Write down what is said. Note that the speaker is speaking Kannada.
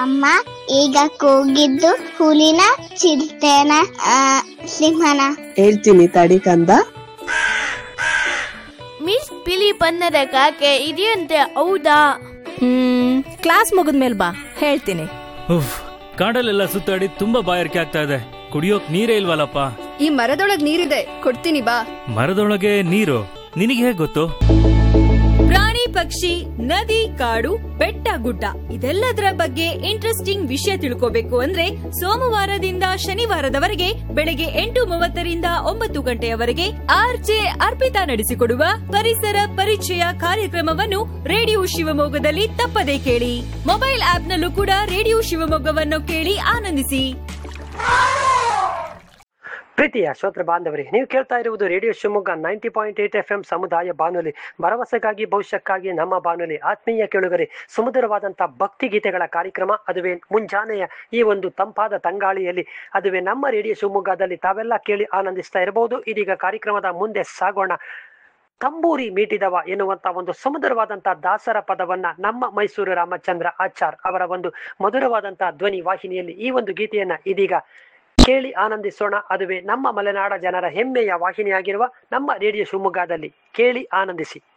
ಅಮ್ಮ ಈಗ ಕೂಗಿದ್ದು ಹುಲಿನ ಚಿರತೆನ ಆ, ಸಿಂಹನ ಹೇಳ್ತೀನಿ ತಡಿ ಕಂದ ಮಿಸ್ ಬಿಳಿ ಬಣ್ಣದ ಕಾಗೆ ಇದೆಯಂತೆ ಹೌದಾ ಹ್ಮ್ ಕ್ಲಾಸ್ ಮುಗಿದ್ಮೇಲೆ ಬಾ ಹೇಳ್ತೀನಿ ಉಫ್ ಕಾಡಲ್ಲೆಲ್ಲ ಸುತ್ತಾಡಿ ತುಂಬಾ ಬಾಯಾರಿಕೆ ಆಗ್ತಾ ಇದೆ ಕುಡಿಯೋಕ್ ನೀರೇ ಇಲ್ವಲ್ಲಪ್ಪ ಈ ಮರದೊಳಗ್ ನೀರಿದೆ ಕೊಡ್ತೀನಿ ಬಾ ಮರದೊಳಗೆ ನೀರು ನಿನಗೆ ಹೇಗ್ ಗೊತ್ತು ಪ್ರಾಣಿ ಪಕ್ಷಿ ನದಿ ಕಾಡು ಬೆಟ್ಟ ಗುಡ್ಡ ಇದೆಲ್ಲದರ ಬಗ್ಗೆ ಇಂಟ್ರೆಸ್ಟಿಂಗ್ ವಿಷಯ ತಿಳ್ಕೋಬೇಕು ಅಂದ್ರೆ ಸೋಮವಾರದಿಂದ ಶನಿವಾರದವರೆಗೆ ಬೆಳಗ್ಗೆ ಎಂಟು ಮೂವತ್ತರಿಂದ ಒಂಬತ್ತು ಗಂಟೆಯವರೆಗೆ ಆರ್ಜೆ ಅರ್ಪಿತಾ ನಡೆಸಿಕೊಡುವ ಪರಿಸರ ಪರಿಚಯ ಕಾರ್ಯಕ್ರಮವನ್ನು ರೇಡಿಯೋ ಶಿವಮೊಗ್ಗದಲ್ಲಿ ತಪ್ಪದೇ ಕೇಳಿ ಮೊಬೈಲ್ ಆಪ್ನಲ್ಲೂ ಕೂಡ ರೇಡಿಯೋ ಶಿವಮೊಗ್ಗವನ್ನು ಕೇಳಿ ಆನಂದಿಸಿ ಪ್ರೀತಿಯ ಶ್ರೋತೃ ಬಾಂಧವರೇ ನೀವು ಕೇಳ್ತಾ ಇರುವುದು radio Shivamogga ninety point eight F M ಸಮುದಾಯ ಬಾನುಲಿ ಭರವಸೆಗಾಗಿ ಭವಿಷ್ಯಕ್ಕಾಗಿ ನಮ್ಮ ಬಾನುಲಿ ಆತ್ಮೀಯ ಕೇಳುಗರೆ ಸುಮಧುರವಾದಂಥ ಭಕ್ತಿ ಗೀತೆಗಳ ಕಾರ್ಯಕ್ರಮ ಅದುವೇ ಮುಂಜಾನೆಯ ಈ ಒಂದು ತಂಪಾದ ತಂಗಾಳಿಯಲ್ಲಿ ಅದುವೇ ನಮ್ಮ ರೇಡಿಯೋ ಶಿವಮೊಗ್ಗದಲ್ಲಿ ತಾವೆಲ್ಲ ಕೇಳಿ ಆನಂದಿಸ್ತಾ ಇರಬಹುದು ಇದೀಗ ಕಾರ್ಯಕ್ರಮದ ಮುಂದೆ ಸಾಗೋಣ ತಂಬೂರಿ ಮೀಟಿದವ ಎನ್ನುವಂತ ಒಂದು ಸುಮಧುರವಾದಂತಹ ದಾಸರ ಪದವನ್ನ ನಮ್ಮ ಮೈಸೂರು ರಾಮಚಂದ್ರ ಆಚಾರ್ ಅವರ ಒಂದು ಮಧುರವಾದಂತಹ ಧ್ವನಿ ವಾಹಿನಿಯಲ್ಲಿ ಈ ಒಂದು ಗೀತೆಯನ್ನ ಇದೀಗ ಕೇಳಿ ಆನಂದಿಸೋಣ ಅದುವೇ ನಮ್ಮ ಮಲೆನಾಡ ಜನರ ಹೆಮ್ಮೆಯ ವಾಹಿನಿಯಾಗಿರುವ ನಮ್ಮ ರೇಡಿಯೋ ಶಿವಮೊಗ್ಗದಲ್ಲಿ ಕೇಳಿ ಆನಂದಿಸಿ